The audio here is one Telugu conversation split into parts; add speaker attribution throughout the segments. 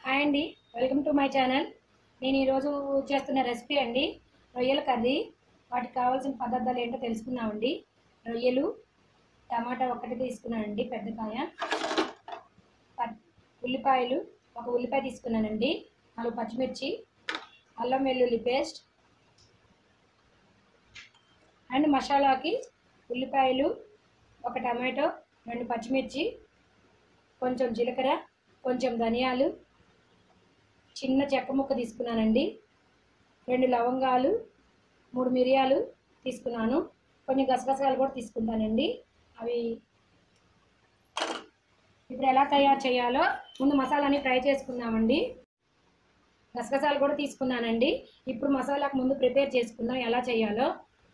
Speaker 1: హాయ్ అండి వెల్కమ్ టు మై ఛానల్ నేను ఈరోజు చేస్తున్న రెసిపీ అండి రొయ్యల కర్రీ వాటికి కావాల్సిన పదార్థాలు ఏంటో తెలుసుకుందామండి రొయ్యలు టమాటా ఒకటి తీసుకున్నానండి పెద్ద కాయ ప- ఉల్లిపాయలు ఒక ఉల్లిపాయ తీసుకున్నానండి నాలుగు పచ్చిమిర్చి అల్లం వెల్లుల్లి పేస్ట్ అండ్ మసాలాకి ఉల్లిపాయలు ఒక టమాటో రెండు పచ్చిమిర్చి కొంచెం జీలకర్ర కొంచెం ధనియాలు చిన్న చెక్క ముక్క తీసుకున్నానండి రెండు లవంగాలు మూడు మిరియాలు తీసుకున్నాను కొన్ని గసగసాలు కూడా తీసుకుంటానండి అవి ఇప్పుడు ఎలా తయారు చేయాలో ముందు మసాలాని ఫ్రై చేసుకుందామండి గసగసాలు కూడా తీసుకున్నానండి ఇప్పుడు మసాలాకు ముందు ప్రిపేర్ చేసుకుందాం ఎలా చేయాలో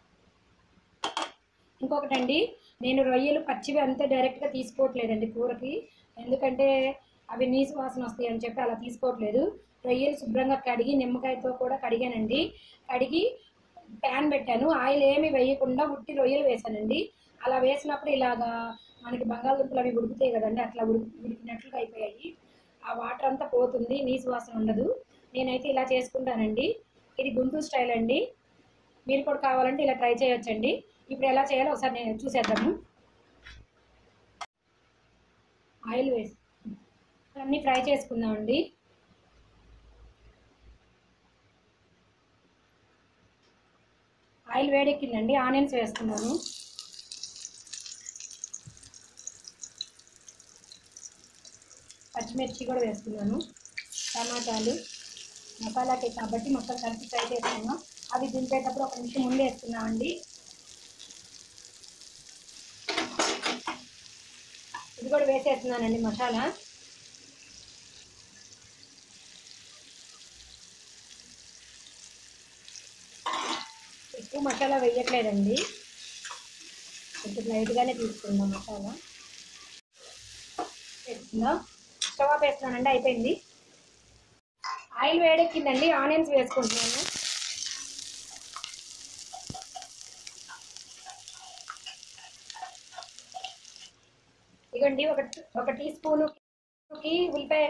Speaker 1: ఇంకొకటండి నేను రొయ్యలు పచ్చివి అంతే డైరెక్ట్గా తీసుకోవట్లేదండి కూరకి ఎందుకంటే అవి నీసు వాసన వస్తాయి అని చెప్పి అలా తీసుకోవట్లేదు రొయ్యలు శుభ్రంగా కడిగి నిమ్మకాయతో కూడా కడిగానండి కడిగి ప్యాన్ పెట్టాను ఆయిల్ ఏమి వేయకుండా ఉట్టి రొయ్యలు వేసానండి అలా వేసినప్పుడు ఇలాగా మనకి బంగాళదుంపలు అవి ఉడుకుతాయి కదండి అట్లా ఉడికి ఉడికినట్లుగా అయిపోయాయి ఆ వాటర్ అంతా పోతుంది నీసు వాసన ఉండదు నేనైతే ఇలా చేసుకుంటానండి ఇది గుంటూరు స్టైల్ అండి మీరు కూడా కావాలంటే ఇలా ట్రై చేయొచ్చండి ఇప్పుడు ఎలా చేయాలో ఒకసారి నేను చూసేద్దాము ఆయిల్ వేసి అన్నీ ఫ్రై చేసుకుందామండి ఆయిల్ వేడెక్కిందండి ఆనియన్స్ వేస్తున్నాను పచ్చిమిర్చి కూడా వేస్తున్నాను టమాటాలు మసాలాకి కాబట్టి మొత్తం కలిపి ఫ్రై చేసుకున్నాం అవి దింపేటప్పుడు ఒక నిమిషం ముందు వేస్తున్నామండి ఇది కూడా వేసేస్తున్నానండి మసాలా ఎక్కువ మసాలా వేయట్లేదండి కొంచెం లైట్గానే తీసుకుందాం మసాలా వేసుకుందాం స్టవ్ ఆఫ్ వేస్తున్నానండి అయిపోయింది ఆయిల్ వేడెక్కిందండి ఆనియన్స్ వేసుకుంటున్నాను ఇదిగోండి ఒక ఒక టీ స్పూన్కి ఉల్లిపాయ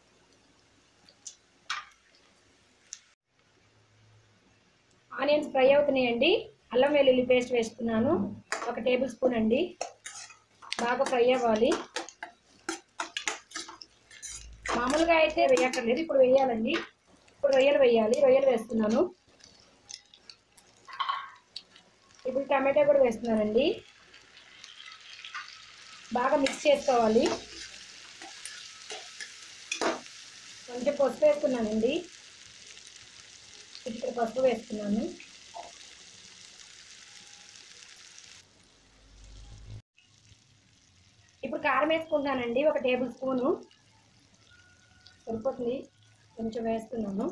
Speaker 1: ఆనియన్స్ ఫ్రై అవుతున్నాయండి అల్లం వెల్లుల్లి పేస్ట్ వేసుకున్నాను ఒక టేబుల్ స్పూన్ అండి బాగా ఫ్రై అవ్వాలి మామూలుగా అయితే వేయక్కర్లేదు ఇప్పుడు వేయాలండి ఇప్పుడు రొయ్యలు వేయాలి రొయ్యలు వేస్తున్నాను ఇప్పుడు టమాటా కూడా వేస్తున్నానండి బాగా మిక్స్ చేసుకోవాలి కొంచెం పసుపు వేస్తున్నానండి ఇక్కడ పసుపు వేస్తున్నాను ఇప్పుడు కారం వేసుకుంటానండి ఒక టేబుల్ స్పూను సరిపోతుంది కొంచెం వేస్తున్నాను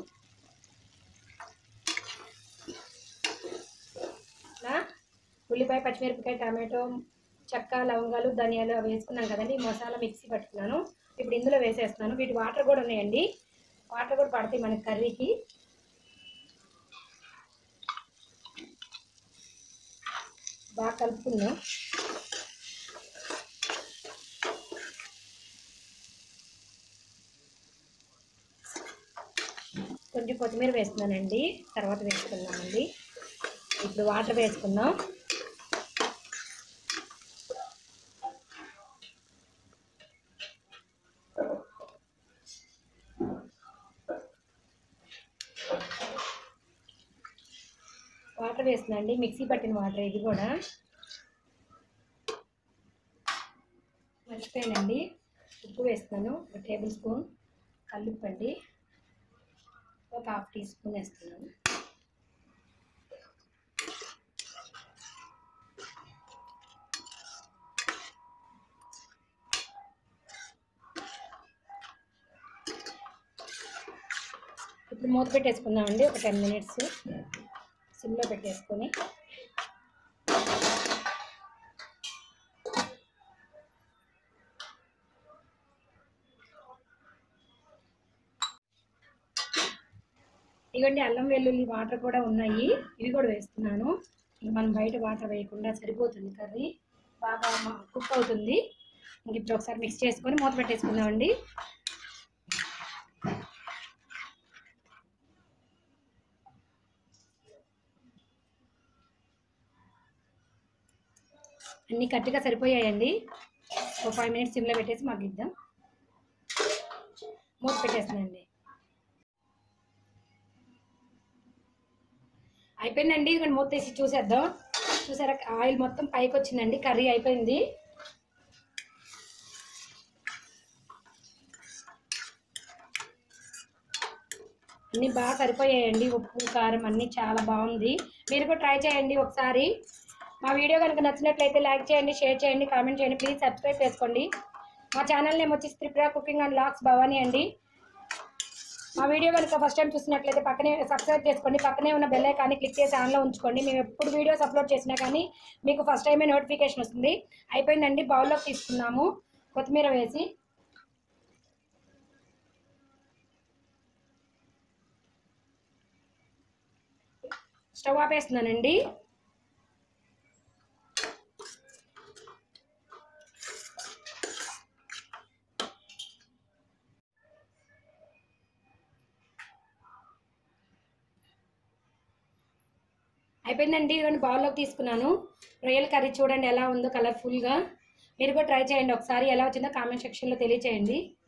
Speaker 1: ఇలా ఉల్లిపాయ పచ్చిమిరపకాయ టమాటో చెక్క లవంగాలు ధనియాలు అవి వేసుకున్నాం కదండి ఈ మసాలా మిక్సీ పట్టుకున్నాను ఇప్పుడు ఇందులో వేసేస్తున్నాను వీటి వాటర్ కూడా ఉన్నాయండి వాటర్ కూడా పడతాయి మనకి కర్రీకి బాగా కలుపుకుందాం కొంచెం కొత్తిమీర వేస్తున్నానండి తర్వాత వేసుకుందామండి ఇప్పుడు వాటర్ వేసుకుందాం వాటర్ వేస్తున్నాండి మిక్సీ పట్టిన వాటర్ ఇది కూడా మర్చిపోయానండి ఉప్పు వేస్తున్నాను ఒక టేబుల్ స్పూన్ కల్లుప్పు అండి ఒక హాఫ్ టీ స్పూన్ వేస్తున్నాను ఇప్పుడు మూత పెట్టేసుకుందామండి ఒక టెన్ మినిట్స్ సిమ్లో పెట్టేసుకొని ఇవ్వండి అల్లం వెల్లుల్లి వాటర్ కూడా ఉన్నాయి ఇవి కూడా వేస్తున్నాను ఇంక మనం బయట వాటర్ వేయకుండా సరిపోతుంది కర్రీ బాగా కుక్ అవుతుంది ఇంక ఇప్పుడు ఒకసారి మిక్స్ చేసుకొని మూత పెట్టేసుకుందామండి అన్నీ కరెక్ట్గా సరిపోయాయండి ఒక ఫైవ్ మినిట్స్ సిమ్లో పెట్టేసి మగ్గిద్దాం మూత పెట్టేస్తానండి అయిపోయిందండి ఇదిగోండి మూత తీసి చూసేద్దాం చూసారా ఆయిల్ మొత్తం పైకి వచ్చిందండి కర్రీ అయిపోయింది అన్నీ బాగా సరిపోయాయండి ఉప్పు కారం అన్నీ చాలా బాగుంది మీరు కూడా ట్రై చేయండి ఒకసారి మా వీడియో కనుక నచ్చినట్లయితే లైక్ చేయండి షేర్ చేయండి కామెంట్ చేయండి ప్లీజ్ సబ్స్క్రైబ్ చేసుకోండి మా ఛానల్ నేమ్ వచ్చి Tripura cooking and vlogs Bhavani అండి మా వీడియో కనుక ఫస్ట్ టైం చూసినట్లయితే పక్కనే సబ్స్క్రైబ్ చేసుకోండి పక్కనే ఉన్న బెల్ ఐకాన్ని క్లిక్ చేసి ఆన్లో ఉంచుకోండి మేము ఎప్పుడు వీడియోస్ అప్లోడ్ చేసినా కానీ మీకు ఫస్ట్ టైమే నోటిఫికేషన్ వస్తుంది అయిపోయిందండి బౌల్లోకి తీసుకున్నాము కొత్తిమీర వేసి స్టవ్ ఆపేస్తున్నానండి అయిపోయిందండి ఇదిగోండి బౌల్లోకి తీసుకున్నాను రొయ్యల కర్రీ చూడండి ఎలా ఉందో కలర్ఫుల్గా మీరు కూడా ట్రై చేయండి ఒకసారి ఎలా వచ్చిందో కామెంట్ సెక్షన్లో తెలియచేయండి